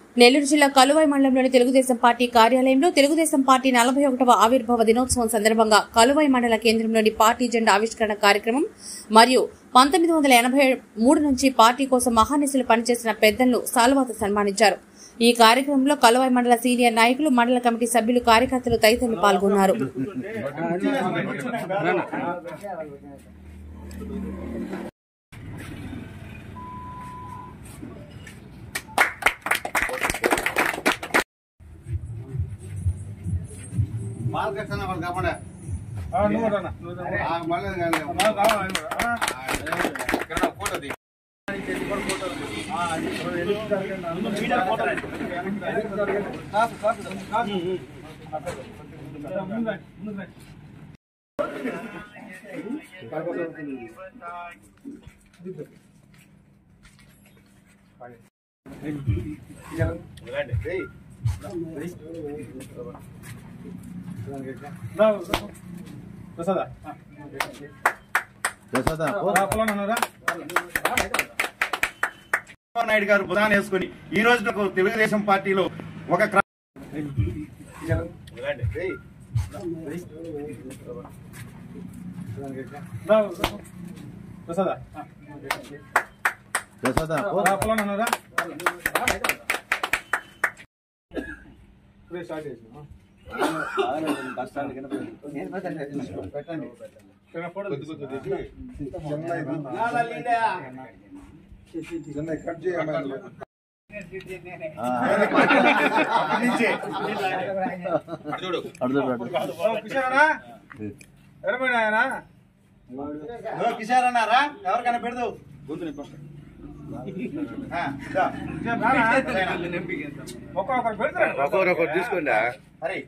నెల్లూరు జిల్లా కలువాయి మండలంలోని తెలుగుదేశం పార్టీ కార్యాలయంలో తెలుగుదేశం పార్టీ నలభై ఒకటవ ఆవిర్భావ దినోత్సవం సందర్భంగా కలువాయి మండల కేంద్రంలోని పార్టీ జెండా ఆవిష్కరణ కార్యక్రమం మరియు పంతొమ్మిది వందల ఎనభై మూడు నుంచి పార్టీ కోసం మహానిశలు పనిచేసిన పెద్దలను సాల్వాతో సన్మానించారు ఈ కార్యక్రమంలో కలువాయి మండల సీనియర్ నాయకులు మండల కమిటీ సభ్యులు కార్యకర్తలు తదితరులు పాల్గొన్నారు మార్కెట్ వాళ్ళు కాకుండా నువ్వు రానా నువ్వు రా. మళ్ళీ కానీ ఆ, రా, ఆయన కూడా. ఆ, ఫోటో దిగి కాదు, కాదు, కాదు. ముందు రా, ముందు రా. రా, రా. ప్రసాదా ఆ. రా, పొలం అన్నారా? చంద్రబాబు నాయుడు గారు బుధాన్ని వేసుకుని ఈ రోజు నాకు తెలుగుదేశం పార్టీలో ఒక క్ర- రా, రా. ప్రసాదా ఆ. రా, పొలం అన్నారా? ఇప్పుడే స్టార్ట్ చేసినా. చిన్న ఫోటో తీసి. ఓ, కిషోరా? ఎడమేనా ఆయన? ఓ, కిషోర్ అన్నారా ఎవరికైనా పెడదు ఆ, ఇదో. కిషోర్ రారా? ఒక్కొక్కరు పెడతారా? తీసుకోండి హరి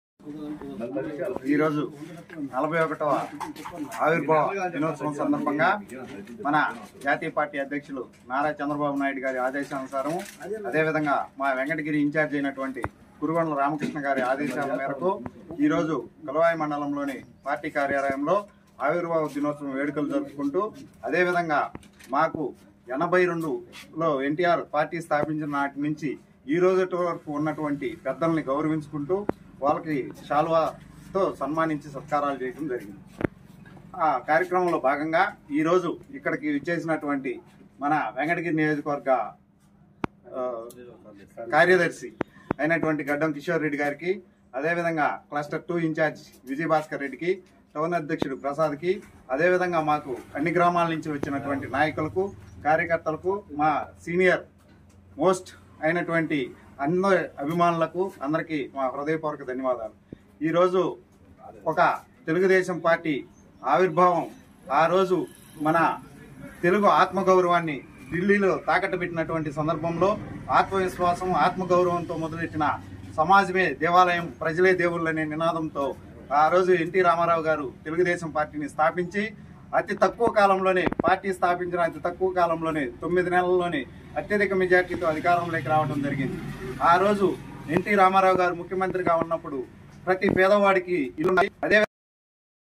ఈరోజు నలభై ఒకటవ ఆవిర్భావ దినోత్సవం సందర్భంగా మన జాతీయ పార్టీ అధ్యక్షులు నారా చంద్రబాబు నాయుడు గారి ఆదేశానుసారం అదేవిధంగా మా వెంకటగిరి ఇన్ఛార్జ్ అయినటువంటి కురుగొండల రామకృష్ణ గారి ఆదేశాల మేరకు ఈరోజు కలవాయి మండలంలోని పార్టీ కార్యాలయంలో ఆవిర్భావ దినోత్సవం వేడుకలు జరుపుకుంటూ అదేవిధంగా మాకు ఎనభై రెండులో ఎన్టీఆర్ పార్టీ స్థాపించిన నాటి నుంచి ఈ రోజు వరకు ఉన్నటువంటి పెద్దల్ని గౌరవించుకుంటూ వాళ్ళకి శాల్వాతో సన్మానించి సత్కారాలు చేయడం జరిగింది ఆ కార్యక్రమంలో భాగంగా ఈరోజు ఇక్కడికి విచ్చేసినటువంటి మన వెంకటగిరి నియోజకవర్గ ఆ, కార్యదర్శి అయినటువంటి గడ్డం కిషోర్ రెడ్డి గారికి అదేవిధంగా క్లస్టర్ టూ ఇన్ఛార్జ్ విజయభాస్కర్ రెడ్డికి టౌన్ అధ్యక్షుడు ప్రసాద్కి అదేవిధంగా మాకు అన్ని గ్రామాల నుంచి వచ్చినటువంటి నాయకులకు కార్యకర్తలకు మా సీనియర్ మోస్ట్ అయినటువంటి అందరి అభిమానులకు అందరికీ మా హృదయపూర్వక ధన్యవాదాలు ఈరోజు ఒక తెలుగుదేశం పార్టీ ఆవిర్భావం ఆ రోజు మన తెలుగు ఆత్మగౌరవాన్ని ఢిల్లీలో తాకట్టు పెట్టినటువంటి సందర్భంలో ఆత్మవిశ్వాసం ఆత్మగౌరవంతో మొదలెట్టిన సమాజమే దేవాలయం ప్రజలే దేవుళ్ళు అనే నినాదంతో ఆ రోజు ఎన్టీ రామారావు గారు తెలుగుదేశం పార్టీని స్థాపించి అతి తక్కువ కాలంలోనే పార్టీ స్థాపించిన అతి తక్కువ కాలంలోనే తొమ్మిది నెలల్లోనే అత్యధిక మెజార్టీతో అధికారంలోకి రావడం జరిగింది ఆ రోజు ఎన్టీ రామారావు గారు ముఖ్యమంత్రిగా ఉన్నప్పుడు ప్రతి పేదవాడికి ఇల్లు ఉన్నాయి. అదే